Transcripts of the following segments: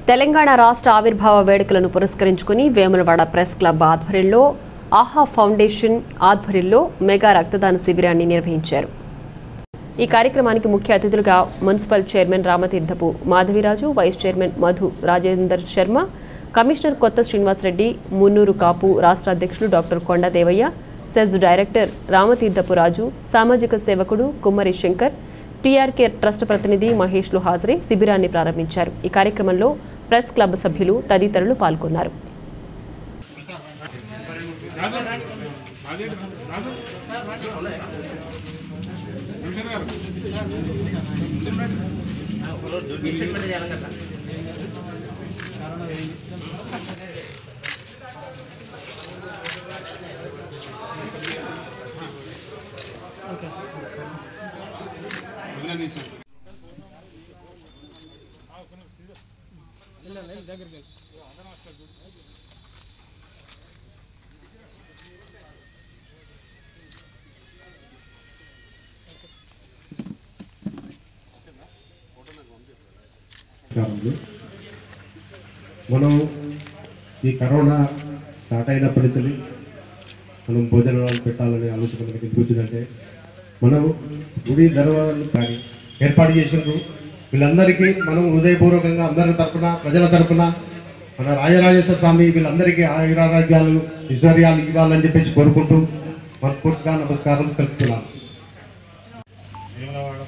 తెలంగాణ రాష్ట్ర ఆవిర్భావ వేడుకలను పురస్కరించుకుని వేములవాడ ప్రెస్ క్లబ్ ఆధ్వర్యంలో ఆహా ఫౌండేషన్ ఆధ్వర్యంలో మెగా రక్తదాన శిబిరాన్ని నిర్వహించారు ఈ కార్యక్రమానికి ముఖ్య అతిథులుగా municipal chairman Ramatheerthapu Madhaviraju vice chairman Madhu Rajender Sharma commissioner Kotha Srinivasareddy Munnuru Kapu రాష్ట్ర అధ్యక్షులు doctor Kondadevaiah SEZ director Ramatheerthapu Raju సామాజిక సేవకుడు కుమ్మరి శంకర్ టీఆర్కే ట్రస్ట్ ప్రతినిధి మహేష్లు హాజరై శిబిరాన్ని ప్రారంభించారు ఈ కార్యక్రమంలో ప్రెస్ క్లబ్ సభ్యులు తదితరులు పాల్గొన్నారు కాలంలో మనం ఈ కరోనా స్టార్ట్ అయినప్పటి నుంచి మనం భోజనాలు పెట్టాలనే ఆలోచన మనకి ఎందుకు వచ్చిందంటే మనం గుడి దర్వాజాలు కానీ ఏర్పాటు చేసినారు వీళ్ళందరికీ మనం హృదయపూర్వకంగా అందరి తరపున ప్రజల తరపున మన రాజరాజేశ్వర స్వామి వీళ్ళందరికీ ఆయురారోగ్యాలు ఐశ్వర్యాలు ఇవ్వాలని చెప్పేసి కోరుకుంటూ మనస్ఫూర్తిగా నమస్కారం తెలుపుతున్నాను వేములవాడ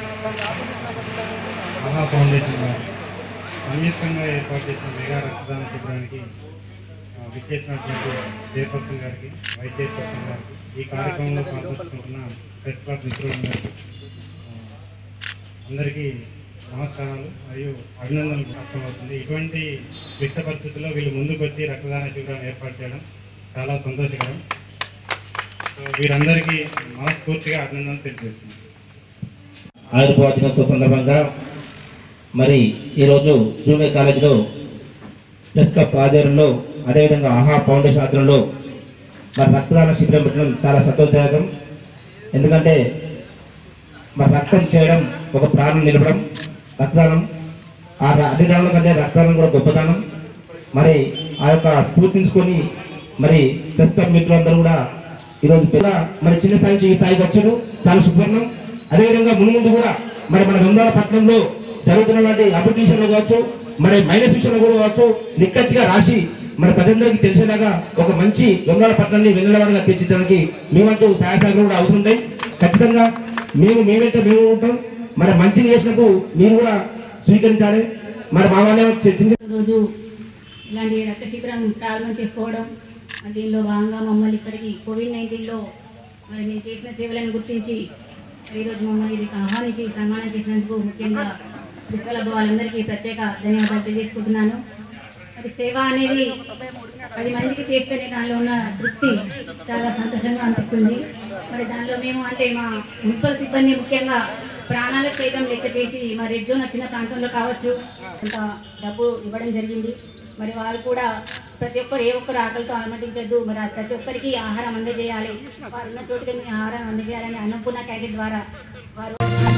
మహా ఫౌండేషన్ వారు సంయుక్తంగా ఏర్పాటు చేసిన మెగా రక్తదాన శిబిరానికి ఆ, విచ్చేసినటువంటి చైర్పర్సన్ గారికి వైస్ చైర్పర్సన్ గారికి ఈ కార్యక్రమంలో పాల్గొంటున్న ప్రెస్ క్లబ్ మిత్రులందరికీ ఆ, అందరికీ నమస్కారాలు మరియు అభినందనలు వ్యక్తమవుతుంది ఇటువంటి క్లిష్ట పరిస్థితుల్లో వీళ్ళు ముందుకు వచ్చి రక్తదాన శిబిరాన్ని ఏర్పాటు చేయడం చాలా సంతోషకరం సో వీరందరికీ మనస్ఫూర్తిగా అభినందనలు తెలియజేస్తున్నాను ఆయుర్వేద దినోత్సవం సందర్భంగా మరి ఈరోజు జూనియర్ కాలేజీలో ప్రెస్ క్లబ్ ఆధ్వర్యంలో అదేవిధంగా ఆహా ఫౌండేషన్ ఆధ్వర్యంలో మరి రక్తదాన శిబిరం పెట్టడం చాలా సంతోషదాయకం ఎందుకంటే మరి రక్తం చేయడం ఒక ప్రాణం నిలపడం రక్తదానం ఆ ర- అన్ని దానాల కంటే రక్తదానం కూడా గొప్పదానం మరి ఆ యొక్క స్ఫూర్తించుకొని మరి ప్రెస్ క్లబ్ మిత్రులందరూ కూడా ఈరోజు పిల్ల మరి చిన్న స్థాయి నుంచి ఈ స్థాయికి వచ్చారు చాలా శుభ్రణం అదేవిధంగా ముందు ముందు కూడా మరి మన వెంబడ పట్టణంలో జరుగుతున్నటువంటి అభివృద్ధి విషయంలో కావచ్చు మరి మైనస్ విషయంలో కూడా కావచ్చు నిక్కచ్చిగా రాసి మరి ప్రజలందరికీ తెలిసేలాగా ఒక మంచి వెంబడ పట్టణాన్ని వెన్నెలవాడగా తీర్చిద్దడానికి మేమంటూ సహాయ సహకారం కూడా అవసరం ఉంటాయి ఖచ్చితంగా మేము మేమైతే మేము ఉంటాం మరి మంచిని చేసినప్పుడు మీరు కూడా స్వీకరించాలి మరి మా వాళ్ళే చిన్న రోజు ఇలాంటి రక్త శిబిరం ప్రారంభం చేసుకోవడం దీనిలో భాగంగా మమ్మల్ని ఇక్కడికి కోవిడ్ నైన్టీన్లో మరి నేను చేసిన సేవలను గుర్తించి మరి ఈరోజు మమ్మల్ని ఇది ఆహ్వానించి సన్మానం చేసినందుకు ముఖ్యంగా క్రిస్కలబ్బ వాళ్ళందరికీ ప్రత్యేక ధన్యవాదాలు తెలియజేసుకుంటున్నాను మరి సేవ అనేది పది మందికి చేస్తేనే దానిలో ఉన్న తృప్తి చాలా సంతోషంగా అనిపిస్తుంది మరి దానిలో మేము అంటే మా మున్సిపల్ సిబ్బంది ముఖ్యంగా ప్రాణాలకు సైతం లెక్క చేసి మా రెడ్ జోన్ వచ్చిన ప్రాంతంలో కావచ్చు కొంత డబ్బు ఇవ్వడం జరిగింది మరి వారు కూడా ప్రతి ఒక్కరు ఏ ఒక్కరు ఆకలితో అనుమతించద్దు మరి ఆ ప్రతి ఒక్కరికి ఆహారం అందజేయాలి వారు ఉన్న చోటుకి మీ ఆహారం అందజేయాలని అన్నపూర్ణ క్యాకెట్ ద్వారా వారు